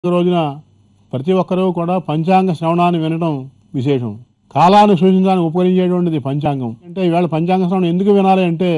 రోజున ప్రతి ఒక్కరూ కూడా పంచాంగ శ్రవణాన్ని వినడం విశేషం కాలాన్ని సూచించడానికి ఉపకరించేటువంటిది పంచాంగం అంటే ఈవేళ పంచాంగ శ్రవణం ఎందుకు వినాలి అంటే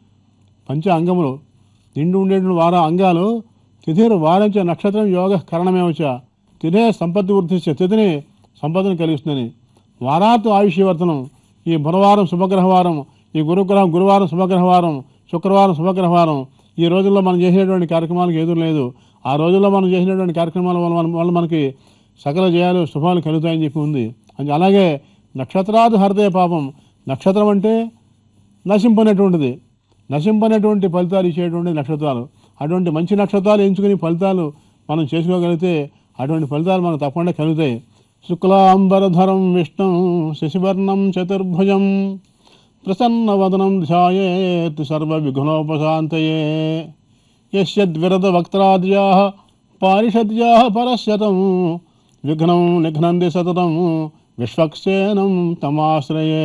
పంచ అంగములు నిండి ఉండేటువంటి వార అంగాలు తిథిరు వారించ నక్షత్రం యోగ కరణమేవచ తిథే సంపత్తి వృద్ధిస్తే తిథిని సంపదను కలిగిస్తుందని వారాత్ ఆయుష్యవర్ధనం ఈ బుధవారం శుభగ్రహవారం ఈ గురుగ్రహం గురువారం శుభగ్రహవారం శుక్రవారం శుభగ్రహవారం ఈ రోజుల్లో మనం చేసినటువంటి కార్యక్రమాలకు ఎదురు లేదు ఆ రోజుల్లో మనం చేసినటువంటి కార్యక్రమాల వల్ల మన- వల్ల మనకి సకల జయాలు శుభాలు కలుగుతాయని చెప్పి ఉంది అది అలాగే నక్షత్రాది హృదయ పాపం నక్షత్రం అంటే నశింపనటువంటిది నశింపనటువంటి ఫలితాలు ఇచ్చేటువంటి నక్షత్రాలు అటువంటి మంచి నక్షత్రాలు ఎంచుకుని ఫలితాలు మనం చేసుకోగలిగితే అటువంటి ఫలితాలు మనకు తప్పకుండా కలుగుతాయి శుక్లాంబరధరం విష్ణుం శశివర్ణం చతుర్భుజం ప్రసన్నవదనం ధ్యాయేత్ సర్వవిఘ్నోపశాంతయే యస్యద్విరద వక్త్రాద్యా పారిషద్యా పరస్యతం విఘ్నం నిఘ్నంది సతతం విశ్వక్సేనం తమాశ్రయే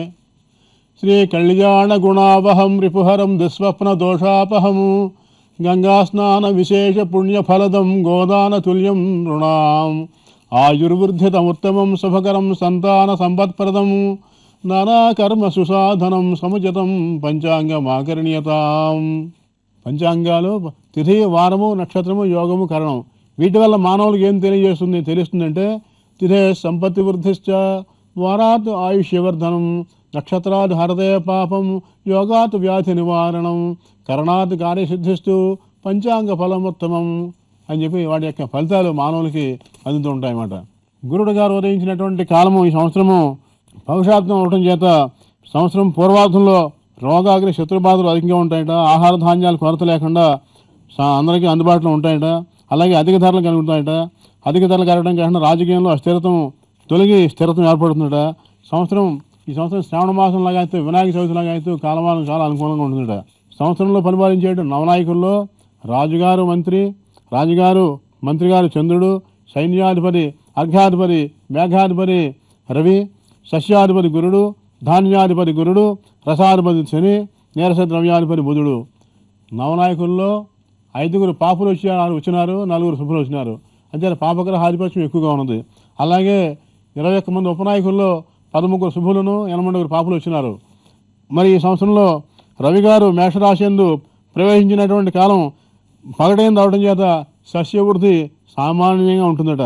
శ్రీ కళ్యాణ గుణావహం రిపుహరం దుస్వప్న దోషాపహం గంగాస్నాన విశేష పుణ్యఫలదం గోదాన తుల్యం నృణాం ఆయుర్వృద్ధితముత్తమం శుభకరం సంతాన సంపత్ప్రదం నానాకర్మ సుసాధనం సముచితం పంచాంగమాకరణీయతాం పంచాంగాలు తిథి వారము నక్షత్రము యోగము కరణం వీటి వల్ల మానవులకు ఏం తెలియజేస్తుంది తెలుస్తుందంటే తిథే సంపత్తి వృద్ధిశ్చ వారాత్ ఆయుష్యవర్ధనం నక్షత్రాత్ హరదయ పాపం యోగాత్ వ్యాధి నివారణం కరణాత్ కార్యసిద్ధిస్తూ పంచాంగ ఫలముత్తమం అని చెప్పి వాటి యొక్క ఫలితాలు మానవులకి అందుతూ ఉంటాయన్నమాట గురుడు గారు ఉదయించినటువంటి కాలము ఈ సంవత్సరము పౌషాత్మం అవటం చేత సంవత్సరం పూర్వార్థంలో రోగాగ్ని శత్రుబాధలు అధికంగా ఉంటాయట ఆహార ధాన్యాలు కొరత లేకుండా సా- అందరికీ అందుబాటులో ఉంటాయట అలాగే అధిక ధరలు కలుగుతాయట అధిక ధరలు కలగడం కాకుండా రాజకీయంలో అస్థిరతం తొలగి స్థిరత్వం ఏర్పడుతుందట సంవత్సరం ఈ సంవత్సరం శ్రావణ మాసం లాగా అయితే వినాయక చవితి లాగా అయితే కాలమానం చాలా అనుకూలంగా ఉంటుందట సంవత్సరంలో పరిపాలించే నవనాయకుల్లో రాజుగారు మంత్రి రాజుగారు మంత్రి గారు చంద్రుడు సైన్యాధిపతి అర్ఘాధిపతి మేఘాధిపతి రవి సస్యాధిపతి గురుడు ధాన్యాధిపతి గురుడు రసాధిపతి శని నీరస ద్రవ్యాధిపతి బుధుడు నవనాయకుల్లో ఐదుగురు పాపులు వచ్చారు వచ్చినారు నలుగురు శుభులు వచ్చినారు అంటే పాపగ్రహ ఆధిపత్యం ఎక్కువగా ఉన్నది అలాగే ఇరవై ఒక్క మంది ఉపనాయకుల్లో పదముగ్గురు శుభులను ఎనమండుగురు పాపులు వచ్చినారు మరి ఈ సంవత్సరంలో రవి గారు మేషరాశి యందు ప్రవేశించినటువంటి కాలం పగడైన రావడం చేత సస్యవృద్ధి సామాన్యంగా ఉంటుందట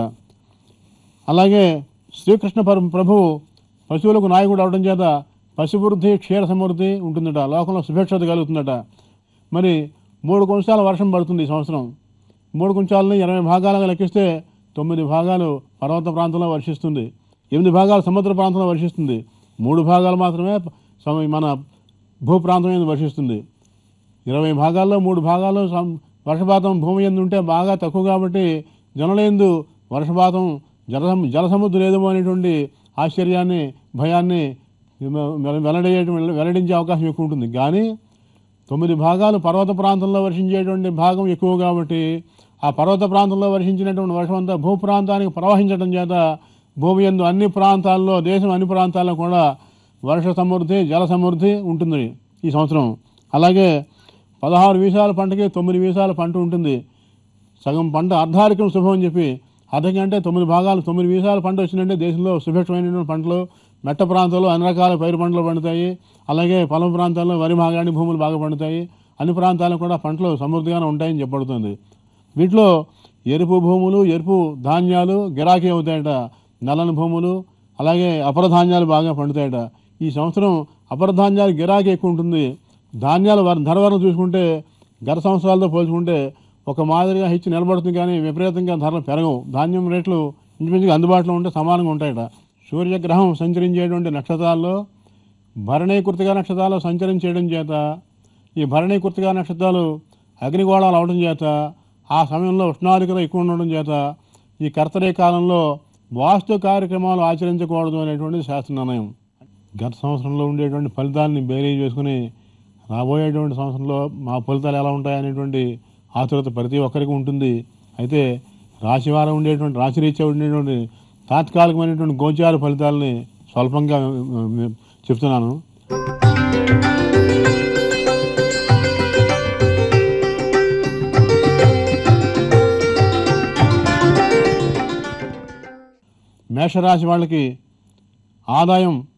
అలాగే శ్రీకృష్ణ పర- ప్రభువు పశువులకు నాయకుడు అవడం చేత పశువృద్ధి క్షీర సమృద్ధి ఉంటుందట లోకంలో సుభిక్షత కలుగుతుందట మరి మూడు కొంచాల వర్షం పడుతుంది ఈ సంవత్సరం మూడు కొంచాలని ఇరవై భాగాలుగా లెక్కిస్తే తొమ్మిది భాగాలు పర్వత ప్రాంతంలో వర్షిస్తుంది ఎనిమిది భాగాలు సముద్ర ప్రాంతంలో వర్షిస్తుంది మూడు భాగాలు మాత్రమే సమ- మన భూ ప్రాంతం మీద వర్షిస్తుంది ఇరవై భాగాల్లో మూడు భాగాలు సం- వర్షపాతం భూమి ఎందు ఉంటే బాగా తక్కువ కాబట్టి జనలేందు వర్షపాతం జల జల సముద్రం లేదేమో అనేటువంటి ఆశ్చర్యాన్ని భయాన్ని వె- వెల్లడేయటం వెల్లడించే అవకాశం ఎక్కువ ఉంటుంది కానీ తొమ్మిది భాగాలు పర్వత ప్రాంతంలో వర్షించేటువంటి భాగం ఎక్కువ కాబట్టి ఆ పర్వత ప్రాంతంలో వర్షించినటువంటి వర్షం అంతా భూ ప్రాంతానికి ప్రవహించడం చేత భూమి ఎందు అన్ని ప్రాంతాల్లో దేశం అన్ని ప్రాంతాల్లో కూడా వర్ష సమృద్ధి జల సమృద్ధి ఉంటుంది ఈ సంవత్సరం అలాగే పదహారు వీసాల పంటకి తొమ్మిది వీసాల పంట ఉంటుంది సగం పంట అర్ధారికం శుభం అని చెప్పి అర్ధకం అంటే తొమ్మిది భాగాలు తొమ్మిది వీసాల పంట వచ్చిందంటే దేశంలో సుభిక్షమైనటువంటి పంటలు మెట్ట ప్రాంతాల్లో అన్ని రకాల పైరు పంటలు పండుతాయి అలాగే పొలం ప్రాంతాల్లో వరి మాగాణి భూములు బాగా పండుతాయి అన్ని ప్రాంతాల్లో కూడా పంటలు సమృద్ధిగానే ఉంటాయని చెప్పబడుతుంది వీటిలో ఎరుపు భూములు ఎరుపు ధాన్యాలు గిరాకీ అవుతాయట నల్లని భూములు అలాగే అపర ధాన్యాలు బాగా పండుతాయట ఈ సంవత్సరం అపర ధాన్యాలు గిరాకీ ఎక్కువ ఉంటుంది ధాన్యాల వర- ధర వరం చూసుకుంటే గత సంవత్సరాలతో పోల్చుకుంటే ఒక మాదిరిగా హెచ్చు నిలబడుతుంది కానీ విపరీతంగా ధరలు పెరగవు ధాన్యం రేట్లు ఇంచుమించుగా అందుబాటులో ఉంటే సమానంగా ఉంటాయట సూర్యగ్రహం సంచరించేటువంటి నక్షత్రాల్లో భరణీ కృతిగా నక్షత్రాలు సంచరించేయడం చేత ఈ భరణీ కృతిగా నక్షత్రాలు అగ్నిగోళాలు అవడం చేత ఆ సమయంలో ఉష్ణాధికత ఎక్కువ ఉండడం చేత ఈ కర్తరే కాలంలో వాస్తు కార్యక్రమాలు ఆచరించకూడదు అనేటువంటిది శాస్త్ర నిర్ణయం గత సంవత్సరంలో ఉండేటువంటి ఫలితాలని బేరీ చేసుకుని రాబోయేటువంటి సంవత్సరంలో మా ఫలితాలు ఎలా ఉంటాయనేటువంటి ఆతురత ప్రతి ఒక్కరికి ఉంటుంది అయితే రాశివారం ఉండేటువంటి రాశిరీత్యా ఉండేటువంటి తాత్కాలికమైనటువంటి గోచార ఫలితాలని స్వల్పంగా ఆ, చెప్తున్నాను మేషరాశి వాళ్ళకి ఆదాయం